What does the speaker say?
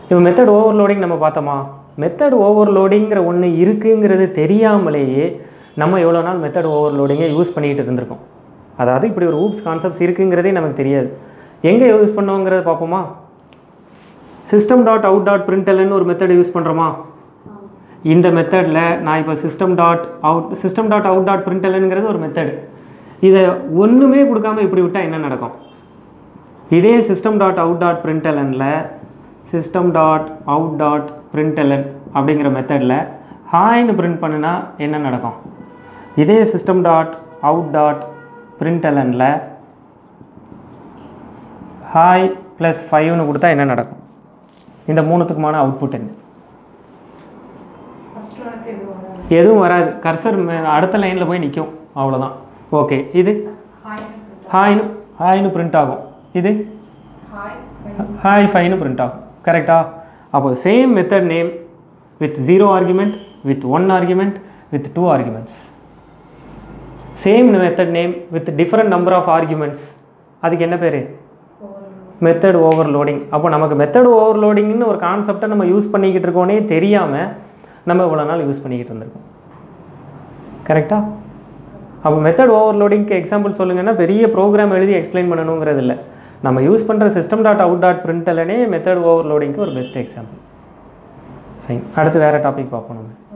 இப்போ method overloading நம்ம பார்த்தோமா மெத்தட் ஓவர்லோடிங்கிற ஒன்று இருக்குங்கிறது தெரியாமலேயே நம்ம எவ்வளோ நாள் மெத்தட் ஓவர்லோடிங்கை யூஸ் பண்ணிக்கிட்டு இருந்திருக்கோம் அதாவது இப்படி ஒரு ஊப்ஸ் கான்செப்ட்ஸ் இருக்குங்கிறதே நமக்கு தெரியாது எங்கே யூஸ் பண்ணோங்கிறத பார்ப்போமா சிஸ்டம் டாட் அவுட் டாட் பிரிண்டல்னு ஒரு மெத்தட் யூஸ் பண்ணுறோமா இந்த மெத்தடில் நான் இப்போ system dot out system dot out dot பிரிண்டல்ங்கிறது ஒரு மெத்தடு இதை ஒன்றுமே கொடுக்காம இப்படி விட்டால் என்ன நடக்கும் இதே சிஸ்டம் டாட் அவுட் டாட் பிரிண்டலனில் system dot out dot println அப்படிங்கிற மெத்தடில் ஹாய்னு பிரிண்ட் பண்ணுனா என்ன நடக்கும் இதே சிஸ்டம் டாட் அவுட் டாட் பிரிண்டலனில் ஹாய் ப்ளஸ் ஃபைவ்னு கொடுத்தா என்ன நடக்கும் இந்த மூணுத்துக்குமான அவுட்புட் என்ன ஃபர்ஸ்ட் ஒனுக்கு இது வராது எதுவும் வராது கர்சர் அடுத்த லைனில் போய் நிற்கும் அவ்வளோதான் ஓகே இது ஹாய் ஹாய்னு ஹாய்னு பிரிண்ட் ஆகும் இது ஹாய் ஹாய் ஃபைனு பிரிண்ட் ஆகும் கரெக்டா அப்போ same method name with zero argument with one argument with two arguments same method name with different number of arguments அதுக்கு என்ன பேர் மெத்தட் ஓவர்லோடிங் அப்போ நமக்கு மெத்தட் ஓவர்லோடிங்னு ஒரு கான்செப்டை நம்ம யூஸ் பண்ணிக்கிட்டு இருக்கோனே தெரியாமல் நம்ம இவ்வளோ நாள் யூஸ் பண்ணிக்கிட்டு இருந்திருக்கோம் கரெக்டாக அப்போ மெத்தட் ஓவர்லோடிங்க்கு எக்ஸாம்பிள் சொல்லுங்கன்னா பெரிய ப்ரோக்ராம் எழுதி எக்ஸ்பிளைன் பண்ணணுங்கிறது இல்லை நம்ம யூஸ் பண்ணுற சிஸ்டம் டாட் அவுட் டாட் பிரிண்டலனே மெத்தட் ஓவர்லோடிங்க்கு ஒரு பெஸ்ட் எக்ஸாம்பிள் ஃபைன் அடுத்து வேறு டாபிக் பார்ப்போம் நம்ம